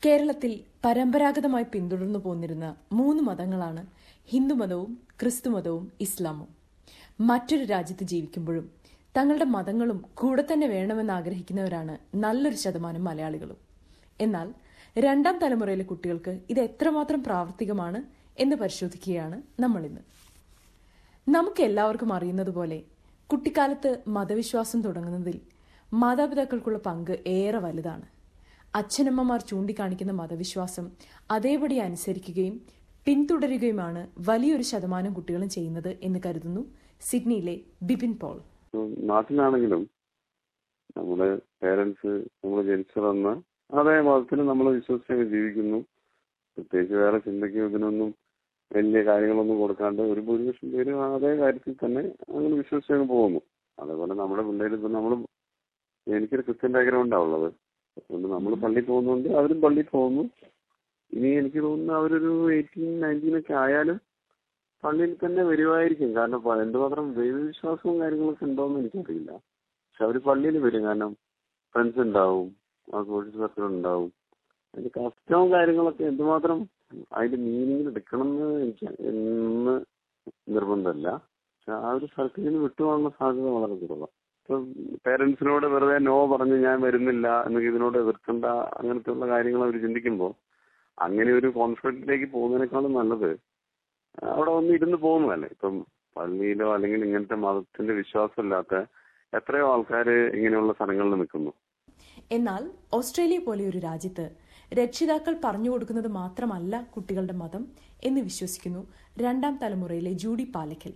കേരളത്തിൽ പരമ്പരാഗതമായി പിന്തുടർന്നു പോന്നിരുന്ന മൂന്ന് മതങ്ങളാണ് ഹിന്ദുമതവും ക്രിസ്തുമതവും ഇസ്ലാമും മറ്റൊരു രാജ്യത്ത് ജീവിക്കുമ്പോഴും തങ്ങളുടെ മതങ്ങളും കൂടെ തന്നെ വേണമെന്ന് ആഗ്രഹിക്കുന്നവരാണ് നല്ലൊരു ശതമാനം മലയാളികളും എന്നാൽ രണ്ടാം തലമുറയിലെ കുട്ടികൾക്ക് ഇത് എത്രമാത്രം പ്രാവർത്തികമാണ് എന്ന് പരിശോധിക്കുകയാണ് നമ്മൾ ഇന്ന് നമുക്ക് എല്ലാവർക്കും അറിയുന്നത് പോലെ കുട്ടിക്കാലത്ത് മതവിശ്വാസം തുടങ്ങുന്നതിൽ മാതാപിതാക്കൾക്കുള്ള പങ്ക് ഏറെ വലുതാണ് അച്ഛനമ്മമാർ ചൂണ്ടിക്കാണിക്കുന്ന മതവിശ്വാസം അതേപടി അനുസരിക്കുകയും പിന്തുടരുകയുമാണ് വലിയൊരു ശതമാനം കുട്ടികളും ചെയ്യുന്നത് എന്ന് കരുതുന്നു സിഡ്നിയിലെ ബിപിൻ പോൾ നാട്ടിലാണെങ്കിലും നമ്മുടെ പേരൻസ് നമ്മൾ ജനിച്ചു വന്ന അതേ മതത്തിൽ നമ്മൾ വിശ്വസിച്ച് ജീവിക്കുന്നു പ്രത്യേകിച്ച് വേറെ ചിന്തയ്ക്കും ഇതിനൊന്നും വലിയ കാര്യങ്ങളൊന്നും കൊടുക്കാണ്ട് ഒരു ഭൂരിപക്ഷം പേര് അതേ കാര്യത്തിൽ തന്നെ അങ്ങനെ വിശ്വസിച്ച് പോകുന്നു അതേപോലെ നമ്മുടെ പിള്ളേർ ഇപ്പൊ നമ്മൾ എനിക്കൊരു ക്രിസ്ത്യൻ ബാക്ക്ഗ്രൗണ്ടാണ് ഉള്ളത് അതുകൊണ്ട് നമ്മൾ പള്ളിയിൽ പോകുന്നതുകൊണ്ട് അവരും പള്ളിയിൽ പോകുന്നു ഇനി എനിക്ക് തോന്നുന്നു അവരൊരു എയ്റ്റീൻ നയൻറ്റീൻ ഒക്കെ ആയാലും പള്ളിയിൽ തന്നെ വരുമായിരിക്കും കാരണം പ- എന്തുമാത്രം ദൈവവിശ്വാസവും കാര്യങ്ങളൊക്കെ ഉണ്ടോയെന്ന് എനിക്കറിയില്ല പക്ഷെ അവർ പള്ളിയിൽ വരും കാരണം ഫ്രണ്ട്സ് ഉണ്ടാവും ആ സോഷ്യൽ സർക്കിൾ ഉണ്ടാവും അതിന്റെ കസ്റ്റവും കാര്യങ്ങളൊക്കെ എന്തുമാത്രം അതിന്റെ മീനിങ്ങിൽ എടുക്കണം എന്ന് എനിക്ക് എന്ന് നിർബന്ധമല്ല പക്ഷെ ആ ഒരു സർക്കിളിൽ നിന്ന് വിട്ടുപോകാനുള്ള സാധ്യത വളരെ കുറവാണ് ഇപ്പം പേരൻസിനോട് വെറുതെ നോ പറഞ്ഞ് ഞാൻ വരുന്നില്ല എന്നൊക്കെ ഇതിനോട് എതിർക്കണ്ട അങ്ങനത്തെ ഉള്ള കാര്യങ്ങൾ അവർ ചിന്തിക്കുമ്പോൾ അങ്ങനെ ഒരു കോൺഫിഡൻറ്റിലേക്ക് പോകുന്നതിനേക്കാളും നല്ലത് അവിടെ ഒന്ന് ഇരുന്ന് പോകുന്നതല്ലേ ഇപ്പം പള്ളിയിലോ അല്ലെങ്കിൽ ഇങ്ങനത്തെ മതത്തിന്റെ വിശ്വാസമില്ലാത്ത എത്രയോ ആൾക്കാർ ഇങ്ങനെയുള്ള സ്ഥലങ്ങളിൽ നിൽക്കുന്നു എന്നാൽ ഓസ്ട്രേലിയ പോലെ ഒരു രാജ്യത്ത് രക്ഷിതാക്കൾ പറഞ്ഞു കൊടുക്കുന്നത് മാത്രമല്ല കുട്ടികളുടെ മതം എന്ന് വിശ്വസിക്കുന്നു രണ്ടാം തലമുറയിലെ ജൂഡി പാലക്കൽ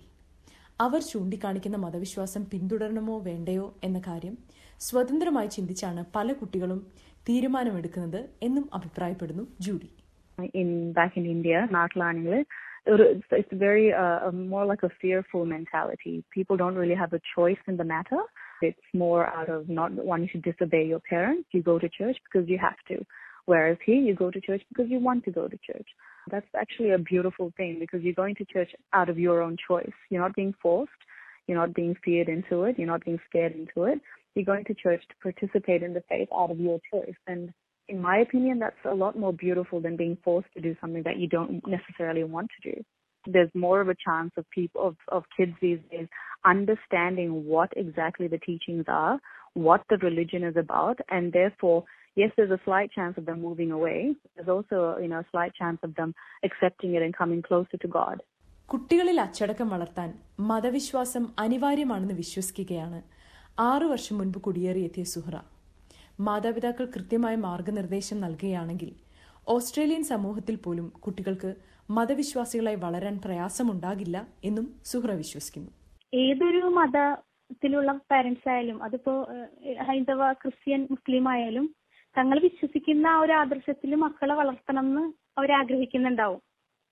അവർ ചൂണ്ടിക്കാണിക്കുന്ന മതവിശ്വാസം പിന്തുടരണമോ വേണ്ടയോ എന്ന കാര്യം സ്വതന്ത്രമായി ചിന്തിച്ചാണ് പല കുട്ടികളും തീരുമാനമെടുക്കുന്നത് എന്നും അഭിപ്രായപ്പെടുന്നു Judy in back in India, നാട്ടിലാണെങ്കിൽ ഒരു it's, it's very uh, uh, more like a fearful mentality. People don't really have a choice in the matter. It's more out of not wanting to disobey your parents. You go to church because you have to. Whereas here, you go to church because you want to go to church. That's actually a beautiful thing because you're going to church out of your own choice. You're not being forced. You're not being feared into it. You're not being scared into it. You're going to church to participate in the faith out of your choice. And in my opinion, that's a lot more beautiful than being forced to do something that you don't necessarily want to do. There's more of a chance of people of, of kids these days understanding what exactly the teachings are, what the religion is about, and therefore, yes, there's a slight chance of them moving away. There's also, you know, a slight chance of them accepting it and coming closer to God. കുട്ടികളിൽ അച്ചടക്കം വളർത്താൻ മതവിശ്വാസം അനിവാര്യമാണെന്ന് വിശ്വസിക്കുകയാണ് ആറു വർഷം മുൻപ് കുടിയേറിയെത്തിയ സുഹ്റ മാതാപിതാക്കൾ കൃത്യമായ മാർഗനിർദ്ദേശം നൽകുകയാണെങ്കിൽ ഓസ്ട്രേലിയൻ സമൂഹത്തിൽ പോലും കുട്ടികൾക്ക് മതവിശ്വാസികളായി വളരാൻ പ്രയാസമുണ്ടാകില്ല എന്നും സുഹ്റ വിശ്വസിക്കുന്നു ഏതൊരു മതത്തിലുള്ള പാരന്റ്സ് ആയാലും അതിപ്പോ ഏഹ്, ഹൈന്ദവ ക്രിസ്ത്യൻ മുസ്ലിം ആയാലും തങ്ങൾ വിശ്വസിക്കുന്ന ആ ഒരു ആദർശത്തിൽ മക്കളെ വളർത്തണം എന്ന് അവർ ആഗ്രഹിക്കുന്നുണ്ടാവും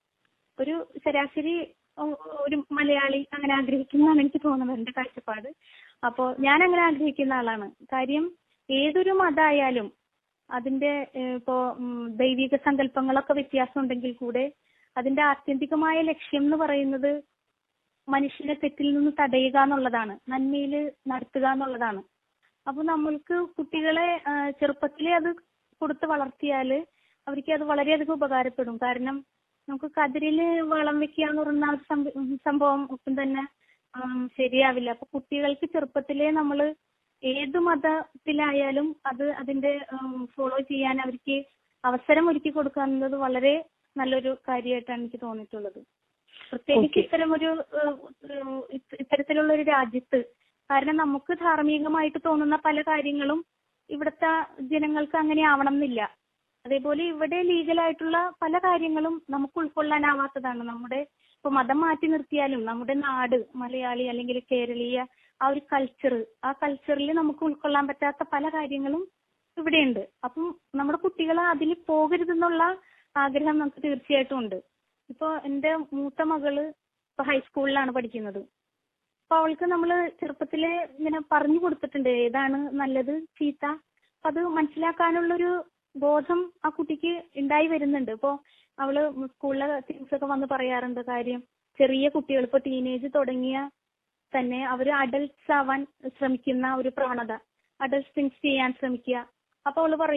ഒരു ശരാശരി ഒ- ഒരു മലയാളി അങ്ങനെ ആഗ്രഹിക്കുന്നതാണ് എനിക്ക് തോന്നുന്നത് എന്റെ കാഴ്ചപ്പാട് അപ്പോ ഞാൻ അങ്ങനെ ആഗ്രഹിക്കുന്ന ആളാണ് കാര്യം ഏതൊരു മതമായാലും അതിന്റെ ഏഹ്, ഇപ്പോ ഉം, ദൈവിക സങ്കല്പങ്ങളൊക്കെ വ്യത്യാസം ഉണ്ടെങ്കിൽ കൂടെ അതിന്റെ ആത്യന്തികമായ ലക്ഷ്യം എന്ന് പറയുന്നത് മനുഷ്യനെ തെറ്റിൽ നിന്ന് തടയുക എന്നുള്ളതാണ് നന്മയിൽ നടത്തുക എന്നുള്ളതാണ് അപ്പൊ നമ്മൾക്ക് കുട്ടികളെ ആ, ചെറുപ്പത്തിലേ അത് കൊടുത്ത് വളർത്തിയാല് അവർക്ക് അത് വളരെയധികം ഉപകാരപ്പെടും കാരണം നമുക്ക് കതിരില് വളം വെക്കുക എന്ന് പറയുന്ന ആ ഒരു സംഭ- സംഭവം ഒട്ടും തന്നെ ഉം, ശരിയാവില്ല അപ്പൊ കുട്ടികൾക്ക് ചെറുപ്പത്തിലേ നമ്മൾ ഏത് മതത്തിലായാലും അത് അതിന്റെ ഫോളോ ചെയ്യാൻ അവർക്ക് അവസരം ഒരുക്കി കൊടുക്കുക എന്നത് വളരെ നല്ലൊരു കാര്യമായിട്ടാണ് എനിക്ക് തോന്നിയിട്ടുള്ളത് പ്രത്യേകിച്ച് Okay. ഇത്തരം ഒരു ഏഹ്, ഏഹ്, ഇത്ത- ഇത്തരത്തിലുള്ള ഒരു രാജ്യത്ത് കാരണം നമുക്ക് ധാർമ്മികമായിട്ട് തോന്നുന്ന പല കാര്യങ്ങളും ഇവിടുത്തെ ജനങ്ങൾക്ക് അങ്ങനെ ആവണം എന്നില്ല അതേപോലെ ഇവിടെ ലീഗലായിട്ടുള്ള പല കാര്യങ്ങളും നമുക്ക് ഉൾക്കൊള്ളാനാവാത്തതാണ് നമ്മുടെ ഇപ്പൊ മതം മാറ്റി നിർത്തിയാലും നമ്മുടെ നാട് മലയാളി അല്ലെങ്കിൽ കേരളീയ ആ ഒരു കൾച്ചർ ആ കൾച്ചറിൽ നമുക്ക് ഉൾക്കൊള്ളാൻ പറ്റാത്ത പല കാര്യങ്ങളും ഇവിടെയുണ്ട് അപ്പം നമ്മുടെ കുട്ടികൾ അതിൽ പോകരുതെന്നുള്ള ആഗ്രഹം നമുക്ക് തീർച്ചയായിട്ടും ഉണ്ട് ഇപ്പൊ എന്റെ മൂത്ത മകള് ഇപ്പൊ ഹൈസ്കൂളിലാണ് പഠിക്കുന്നത് അപ്പൊ അവൾക്ക് നമ്മൾ ചെറുപ്പത്തിലെ ഇങ്ങനെ പറഞ്ഞു കൊടുത്തിട്ടുണ്ട് ഏതാണ് നല്ലത് ചീത്ത അപ്പൊ അത് മനസ്സിലാക്കാനുള്ളൊരു ബോധം ആ കുട്ടിക്ക് ഉണ്ടായി വരുന്നുണ്ട് ഇപ്പൊ അവള് സ്കൂളിലെ ടീംസ് ഒക്കെ വന്ന് പറയാറുണ്ട് കാര്യം ചെറിയ കുട്ടികൾ ഇപ്പൊ ടീനേജ് തുടങ്ങിയ തന്നെ അവര് അഡൽട്സ് ആവാൻ ശ്രമിക്കുന്ന ഒരു പ്രവണത അഡൽട്സ് തിങ്സ് ചെയ്യാൻ ശ്രമിക്കുക അപ്പൊ അവള് പറയും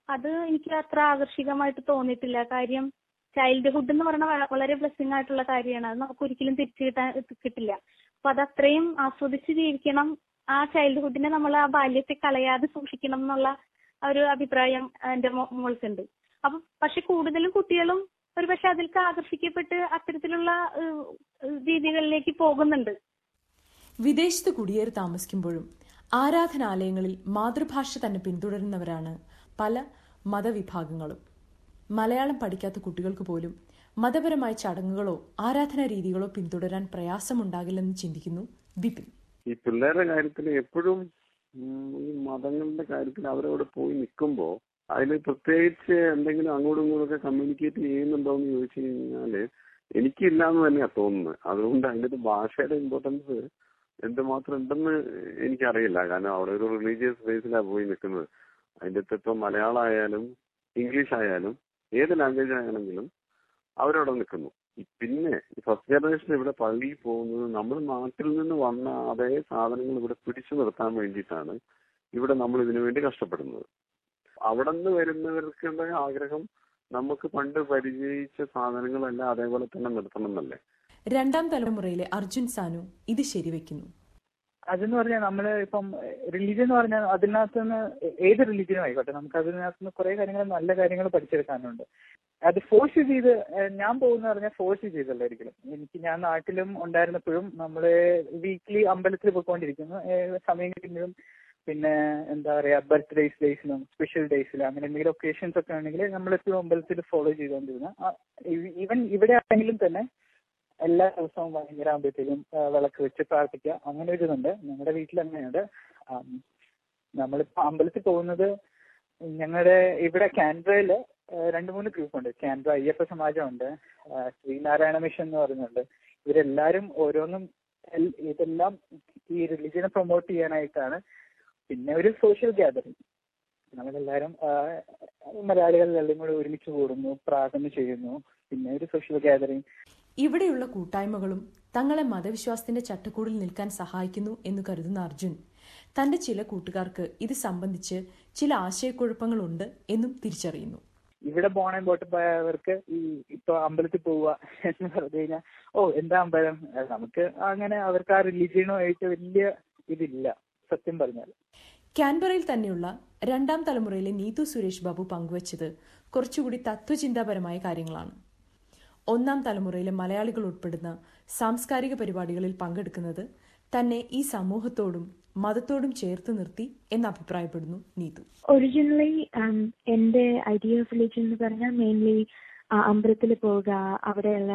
അത് എനിക്ക് അത്ര ആകർഷകമായിട്ട് തോന്നിയിട്ടില്ല കാര്യം ചൈൽഡ്ഹുഡ് എന്ന് പറയുന്ന വ- വളരെ ബ്ലെസ്സിങ് ആയിട്ടുള്ള കാര്യമാണ് അത് നമുക്ക് ഒരിക്കലും തിരിച്ചു കിട്ടാൻ കിട്ടില്ല അപ്പൊ അത് അത്രയും ആസ്വദിച്ച് ജീവിക്കണം ആ ചൈൽഡ്ഹുഡിനെ നമ്മൾ ആ ബാല്യത്തെ കളയാതെ സൂക്ഷിക്കണം എന്നുള്ള ആ ഒരു അഭിപ്രായം എന്റെ മോ- മോൾക്കുണ്ട് അപ്പൊ പക്ഷെ കൂടുതലും കുട്ടികളും ഒരു പക്ഷെ അതിലേക്ക് ആകർഷിക്കപ്പെട്ട് അത്തരത്തിലുള്ള ഏഹ്, ഏഹ്, രീതികളിലേക്ക് പോകുന്നുണ്ട് വിദേശത്ത് കുടിയേറി താമസിക്കുമ്പോഴും ആരാധനാലയങ്ങളിൽ മാതൃഭാഷ തന്നെ പിന്തുടരുന്നവരാണ് പല മതവിഭാഗങ്ങളും മലയാളം പഠിക്കാത്ത കുട്ടികൾക്ക് പോലും മതപരമായ ചടങ്ങുകളോ ആരാധനാ രീതികളോ പിന്തുടരാൻ പ്രയാസമുണ്ടാകില്ലെന്ന് ചിന്തിക്കുന്നു ബിപിൻ ഈ പിള്ളേരുടെ കാര്യത്തിൽ എപ്പോഴും ഉം, ഈ മതങ്ങളുടെ കാര്യത്തിൽ അവരവിടെ പോയി നിൽക്കുമ്പോ അതിൽ പ്രത്യേകിച്ച് എന്തെങ്കിലും അങ്ങോട്ടും ഇങ്ങോട്ടും ഒക്കെ കമ്മ്യൂണിക്കേറ്റ് ചെയ്യുന്നുണ്ടോ എന്ന് ചോദിച്ചു കഴിഞ്ഞാല് എനിക്കില്ല എന്ന് തന്നെയാ തോന്നുന്നത് അതുകൊണ്ട് അതിൻ്റെ അകത്ത് ഭാഷയുടെ ഇമ്പോർട്ടൻസ് എന്തുമാത്രം ഉണ്ടെന്ന് എനിക്കറിയില്ല കാരണം അവിടെ ഒരു റിലീജിയസ് ബേസിലാണ് പോയി നിൽക്കുന്നത് അതിൻ്റെ അകത്ത് ഇപ്പം മലയാളം ആയാലും ഇംഗ്ലീഷ് ആയാലും ഏത് ലാംഗ്വേജ് ആണെങ്കിലും അവരവിടെ നിൽക്കുന്നു ഈ പിന്നെ ഫസ്റ്റ് ജനറേഷൻ ഇവിടെ പള്ളിയിൽ പോകുന്നത് നമ്മുടെ നാട്ടിൽ നിന്ന് വന്ന അതേ സാധനങ്ങൾ ഇവിടെ പിടിച്ചു നിർത്താൻ വേണ്ടിയിട്ടാണ് ഇവിടെ നമ്മൾ ഇതിനു വേണ്ടി കഷ്ടപ്പെടുന്നത് അവിടെ നിന്ന് വരുന്നവർക്കുള്ള ആഗ്രഹം നമുക്ക് പണ്ട് പരിചയിച്ച സാധനങ്ങളെല്ലാം അതേപോലെ തന്നെ നിർത്തണം എന്നല്ലേ രണ്ടാം തലമുറയിലെ അർജുൻ സാനു ഇത് ശരിവെക്കുന്നു അതെന്ന് പറഞ്ഞാൽ നമ്മള് ഇപ്പം റിലീജിയൻ എന്ന് പറഞ്ഞാൽ അതിനകത്ത് നിന്ന് ഏത് റിലീജിയനും ആയിക്കോട്ടെ നമുക്ക് അതിനകത്ത് നിന്ന് കുറെ കാര്യങ്ങൾ നല്ല കാര്യങ്ങൾ പഠിച്ചെടുക്കാനുണ്ട് അത് ഫോഴ്സ് ചെയ്ത് ഏഹ് ഞാൻ പോകുന്ന പറഞ്ഞാൽ ഫോഴ്സ് ചെയ്തല്ല ഒരിക്കലും എനിക്ക് ഞാൻ നാട്ടിലും ഉണ്ടായിരുന്നപ്പോഴും നമ്മള് വീക്ക്ലി അമ്പലത്തിൽ പോയിക്കൊണ്ടിരിക്കുന്നു ഏഹ് സമയം കിട്ടുന്നതും പിന്നെ എന്താ പറയാ ബർത്ത്ഡേസ് ഡേയ്സിലും സ്പെഷ്യൽ ഡേയ്സിലും അങ്ങനെ എന്തെങ്കിലും ഒക്കേഷൻസ് ഒക്കെ ആണെങ്കിൽ നമ്മളെപ്പോഴും അമ്പലത്തിൽ ഫോളോ ചെയ്തുകൊണ്ടിരുന്ന ഈവൻ ഇവിടെ ആണെങ്കിലും തന്നെ എല്ലാ ദിവസവും വൈകുന്നേരം ആകുമ്പോഴത്തേക്കും വിളക്ക് വെച്ച് പ്രാർത്ഥിക്കുക അങ്ങനെ ഒരു ഇതുണ്ട് ഞങ്ങളുടെ വീട്ടിൽ അങ്ങനെയുണ്ട് ആം, നമ്മളിപ്പോ അമ്പലത്തിൽ പോകുന്നത് ഞങ്ങളുടെ ഇവിടെ കാൻഡ്രയില് രണ്ട് മൂന്ന് ഗ്രൂപ്പ് ഉണ്ട് കാൻഡ്ര അയ്യപ്പ സമാജമുണ്ട് ആ, ശ്രീനാരായണ മിഷൻ എന്ന് പറയുന്നുണ്ട് ഇവരെല്ലാരും ഓരോന്നും എൽ- ഇതെല്ലാം ഈ റിലിജിയനെ പ്രൊമോട്ട് ചെയ്യാനായിട്ടാണ് പിന്നെ ഒരു സോഷ്യൽ ഗ്യാതറിംഗ് നമ്മളെല്ലാരും ആ, മലയാളികളെല്ലാം കൂടെ ഒരുമിച്ച് കൂടുന്നു പ്രാർത്ഥന ചെയ്യുന്നു പിന്നെ ഒരു സോഷ്യൽ ഗ്യാതറിംഗ് ഇവിടെയുള്ള കൂട്ടായ്മകളും തങ്ങളെ മതവിശ്വാസത്തിന്റെ ചട്ടക്കൂടിൽ നിൽക്കാൻ സഹായിക്കുന്നു എന്ന് കരുതുന്ന അർജുൻ തന്റെ ചില കൂട്ടുകാർക്ക് ഇത് സംബന്ധിച്ച് ചില ആശയക്കുഴപ്പങ്ങളുണ്ട് എന്നും തിരിച്ചറിയുന്നു ഇവിടെ ബോൺ ആൻഡ് ബോട്ട് പോയവർക്ക് ഈ ഇപ്പൊ അമ്പലത്തിൽ പോവുക എന്ന് പറഞ്ഞു കഴിഞ്ഞാൽ ഓ എന്താ അമ്പലം അത് നമുക്ക് അങ്ങനെ അവർക്ക് ആ റിലീജിയനുമായിട്ട് വലിയ ഇതില്ല സത്യം പറഞ്ഞാൽ കാൻബറയിൽ തന്നെയുള്ള രണ്ടാം തലമുറയിലെ നീതു സുരേഷ് ബാബു പങ്കുവച്ചത് കുറച്ചുകൂടി തത്വചിന്താപരമായ കാര്യങ്ങളാണ് ഒന്നാം തലമുറയിലെ മലയാളികൾ ഉൾപ്പെടുന്ന സാംസ്കാരിക പരിപാടികളിൽ പങ്കെടുക്കുന്നത് തന്നെ ഈ സമൂഹത്തോടും മതത്തോടും ചേർത്ത് നിർത്തി എന്ന് അഭിപ്രായപ്പെടുന്നു നീതു ഒറിജിനലി എന്റെ ഐഡിയ ഓഫ് റിലീജിയൻ എന്ന് പറഞ്ഞാൽ മെയിൻലി അമ്പലത്തിൽ പോവുക അവിടെയുള്ള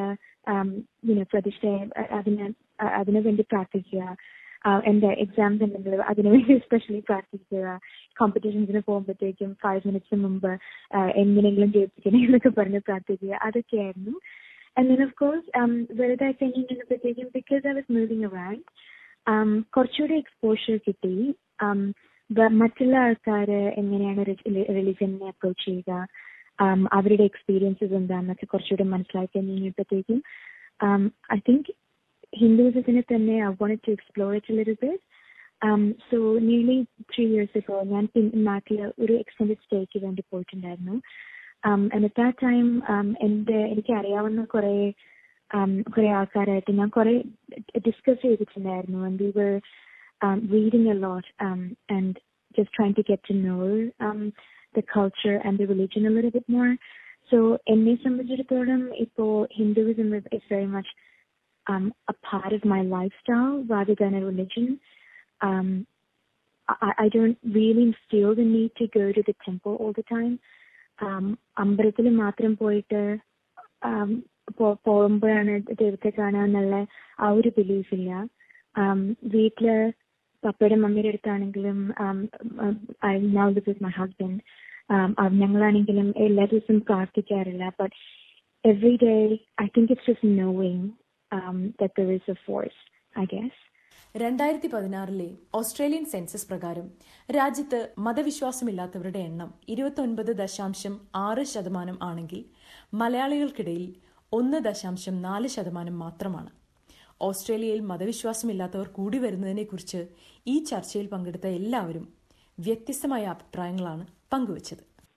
യുനോ പ്രതിഷ്ഠ അതിന് ആ, അതിനു വേണ്ടി പ്രാർത്ഥിക്കുക ആ, എന്റെ എക്സാംസ് ഉണ്ടെങ്കിൽ അതിനുവേണ്ടി എസ്പെഷ്യലി പ്രാർത്ഥിക്കുക കോമ്പറ്റീഷൻസിന് പോകുമ്പോഴത്തേക്കും ഫൈവ് മിനിറ്റ്സ് മുമ്പ് ആ, എങ്ങനെയെങ്കിലും ജയിപ്പിക്കണേ എന്നൊക്കെ പറഞ്ഞ് പ്രാർത്ഥിക്കുക അതൊക്കെയായിരുന്നു And then of course, um, വലുതായി കഴിഞ്ഞപ്പോഴത്തേക്കും because I was moving around, um, കുറച്ചുകൂടി എക്സ്പോഷർ കിട്ടി um, വ- മറ്റുള്ള ആൾക്കാർ എങ്ങനെയാണ് റിലിജനെ അപ്രോച്ച് ചെയ്യുക um, അവരുടെ എക്സ്പീരിയൻസസ് എന്താണെന്നൊക്കെ കുറച്ചുകൂടി മനസ്സിലാക്കി കഴിഞ്ഞപ്പോഴത്തേക്കും ഐ തിങ്ക് ഹിന്ദുവിസത്തിനെ തന്നെ I want to explore it little bit so nearly three years ഇപ്പോൾ ഞാൻ നാട്ടിൽ ഒരു എക്സ്റ്റൻഡ് സ്റ്റേക്ക് വേണ്ടി പോയിട്ടുണ്ടായിരുന്നു um, and at that time um, എന്റെ എനിക്ക് അറിയാവുന്ന കുറെ um, കുറെ ആൾക്കാരായിട്ട് ഞാൻ കുറെ ഡിസ്കസ് ചെയ്തിട്ടുണ്ടായിരുന്നു and we were um, reading a lot um, and just trying to get to know um, the culture and the religion a little bit more. So എന്നെ സംബന്ധിച്ചിടത്തോളം ഇപ്പോൾ Hinduism is, is very much um, a part of my lifestyle rather than a religion. Um, I, I don't really feel the need to go to the temple all the time. um, അമ്പലത്തിൽ മാത്രം പോയിട്ട് um, പോ- പോകുമ്പോഴാണ് ദൈവത്തെ കാണാന്നുള്ള ആ ഒരു belief ഇല്ല um, വീട്ടില് പപ്പയുടെ മമ്മിയുടെ അടുത്താണെങ്കിലും I now live with my husband ഞങ്ങളാണെങ്കിലും എല്ലാ ദിവസവും പ്രാർത്ഥിക്കാറില്ല but every day I think it's just knowing that there is a force I guess രണ്ടായിരത്തി പതിനാറിലെ ഓസ്ട്രേലിയൻ സെൻസസ് പ്രകാരം രാജ്യത്ത് മതവിശ്വാസമില്ലാത്തവരുടെ എണ്ണം ഇരുപത്തൊൻപത് ദശാംശം ആറ് ശതമാനം ആണെങ്കിൽ മലയാളികൾക്കിടയിൽ ഒന്ന് ദശാംശം നാല് ശതമാനം മാത്രമാണ് ഓസ്ട്രേലിയയിൽ മതവിശ്വാസമില്ലാത്തവർ കൂടി വരുന്നതിനെക്കുറിച്ച് ഈ ചർച്ചയിൽ പങ്കെടുത്ത എല്ലാവരും വ്യത്യസ്തമായ അഭിപ്രായങ്ങളാണ് പങ്കുവച്ചത്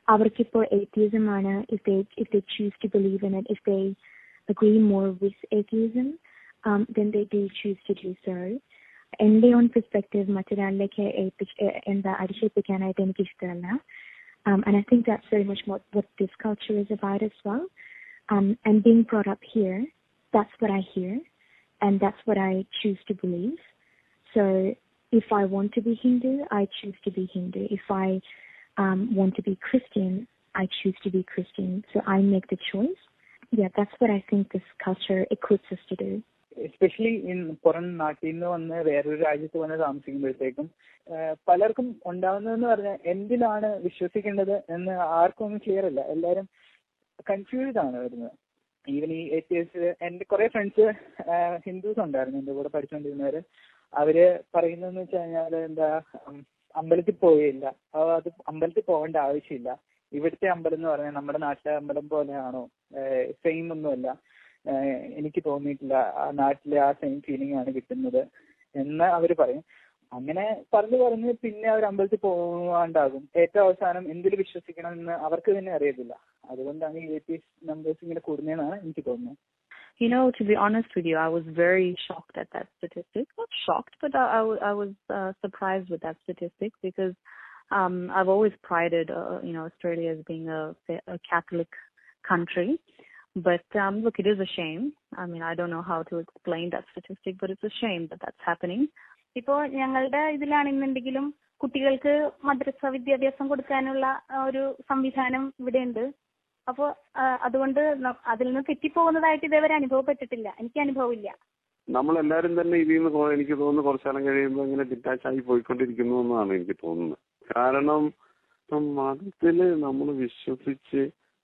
അവർക്കിപ്പോൾ atheism ആണ് if they if they choose to believe in it if they agree more with atheism um, then they do choose to do so എന്റെ ഓൺ പെർസ്പെക്റ്റീവ് മറ്റൊരാളിലേക്ക് ഏൽപ്പിച്ച് എ- എന്താ അടിച്ചേൽപ്പിക്കാനായിട്ട് എനിക്ക് ഇഷ്ടമല്ല um, and I think that's very much what, what this culture is about as well um, and being brought up here that's what I hear and that's what I choose to believe so if I want to be Hindu, I choose to be Hindu. If I um, want to be Christian, I choose to be Christian. So I make the choice. Yeah, that's what I think this culture equips us to do. Especially in പുറം നാട്ടിൽ നിന്ന് വന്ന് വേറൊരു രാജ്യത്ത് വന്ന് താമസിക്കുമ്പോഴത്തേക്കും ആഹ് പലർക്കും ഉണ്ടാവുന്നതെന്ന് പറഞ്ഞാൽ എന്തിനാണ് വിശ്വസിക്കേണ്ടത് എന്ന് ആർക്കും ഒന്നും ക്ലിയർ അല്ല എല്ലാവരും കൺഫ്യൂസ്ഡ് ആണ് വരുന്നത് ഈവൻ ഈ എത്തിയസ് എന്റെ കുറെ ഫ്രണ്ട്സ് ഹിന്ദുസ് ഉണ്ടായിരുന്നു എന്റെ കൂടെ പഠിച്ചുകൊണ്ടിരുന്നവര് അവര് പറയുന്നതെന്ന് വെച്ച് കഴിഞ്ഞാൽ എന്താ ഉം, അമ്പലത്തിൽ പോയില്ല അപ്പൊ അത് അമ്പലത്തിൽ പോകേണ്ട ആവശ്യമില്ല ഇവിടുത്തെ അമ്പലം എന്ന് പറഞ്ഞാൽ നമ്മുടെ നാട്ടിലെ അമ്പലം പോലെയാണോ സെയിം ഒന്നുമല്ല ഏഹ് എനിക്ക് തോന്നിയിട്ടില്ല ആ നാട്ടിലെ ആ സെയിം ഫീലിംഗ് ആണ് കിട്ടുന്നത് എന്ന് അവർ പറയും അങ്ങനെ പറഞ്ഞു പറഞ്ഞ് പിന്നെ അവർ അമ്പലത്തിൽ പോകാണ്ടാകും ഏറ്റവും അവസാനം എന്തിൽ വിശ്വസിക്കണം എന്ന് അവർക്ക് തന്നെ അറിയത്തില്ല അതുകൊണ്ടാണ് ഈ എ നമ്പേഴ്സ് ഇങ്ങനെ കൂടുന്നതെന്നാണ് എനിക്ക് തോന്നുന്നത് You know, to be honest with you, I was very shocked at that statistic. Not shocked, but I, I, wa- I was uh, surprised with that statistic because um, I've always prided, uh, you know, Australia as being a, a Catholic country. But um, look, it is a shame. I mean, I don't know how to explain that statistic, but it's a shame that that's happening. ഇപ്പോ ഞങ്ങളുടെ ഇതിലാണെന്നുണ്ടെങ്കിലും കുട്ടികൾക്ക് മദ്രസ വിദ്യാഭ്യാസം കൊടുക്കാനുള്ള ആ, ഒരു സംവിധാനം ഇവിടെയുണ്ട് അപ്പോ ആ, അതുകൊണ്ട് ന- അതിൽ നിന്ന് തെറ്റിപ്പോകുന്നതായിട്ട് ഇതേവരെ അനുഭവപ്പെട്ടിട്ടില്ല എനിക്ക് അനുഭവമില്ല നമ്മളെല്ലാരും തന്നെ ഇതിൽ നിന്ന് കൊ- എനിക്ക് തോന്നുന്നു കുറച്ചാലം കഴിയുമ്പോൾ ഇങ്ങനെ ഡിറ്റാച്ച് ആയി പോയിക്കൊണ്ടിരിക്കുന്നു എന്നാണ് എനിക്ക് തോന്നുന്നത് കാരണം ഇപ്പം മതത്തില് നമ്മൾ വിശ്വസിച്ച്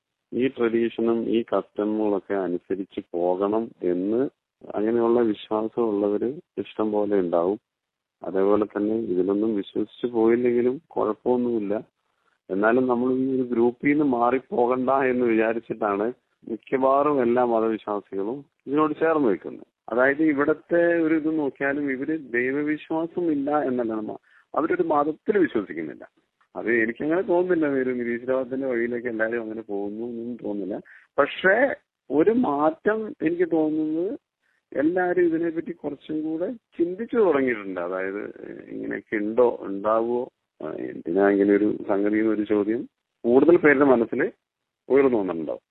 ഈ ട്രഡീഷനും ഈ കസ്റ്റമുകളൊക്കെ അനുസരിച്ച് പോകണം എന്ന് അങ്ങനെയുള്ള വിശ്വാസമുള്ളവര് ഇഷ്ടം പോലെ ഉണ്ടാവും അതേപോലെ തന്നെ ഇതിലൊന്നും വിശ്വസിച്ച് പോയില്ലെങ്കിലും കുഴപ്പമൊന്നുമില്ല എന്നാലും നമ്മൾ ഈ ഒരു ഗ്രൂപ്പിൽ നിന്ന് മാറിപ്പോകണ്ട എന്ന് വിചാരിച്ചിട്ടാണ് മിക്കവാറും എല്ലാ മതവിശ്വാസികളും ഇതിനോട് ചേർന്ന് നിൽക്കുന്നത് അതായത് ഇവിടത്തെ ഒരു ഇത് നോക്കിയാലും ഇവര് ദൈവവിശ്വാസം ഇല്ല എന്നല്ല നമ്മ അവരൊരു മതത്തിൽ വിശ്വസിക്കുന്നില്ല അത് എനിക്കങ്ങനെ തോന്നുന്നില്ല ഒരു നിരീശ്വരവാദത്തിന്റെ വഴിയിലേക്ക് എല്ലാവരും അങ്ങനെ പോകുന്നു എന്നും തോന്നുന്നില്ല പക്ഷേ ഒരു മാറ്റം എനിക്ക് തോന്നുന്നത് എല്ലാവരും ഇതിനെപ്പറ്റി കുറച്ചും കൂടെ ചിന്തിച്ചു തുടങ്ങിയിട്ടുണ്ട് അതായത് ഏഹ് ഇങ്ങനെയൊക്കെ ഉണ്ടോ ഉണ്ടാവുമോ ആ, എന്തിനാ ഇങ്ങനെ ഒരു സംഗതി എന്നൊരു ചോദ്യം കൂടുതൽ പേരുടെ മനസ്സിൽ ഉയർന്നു വന്നിട്ടുണ്ടാവും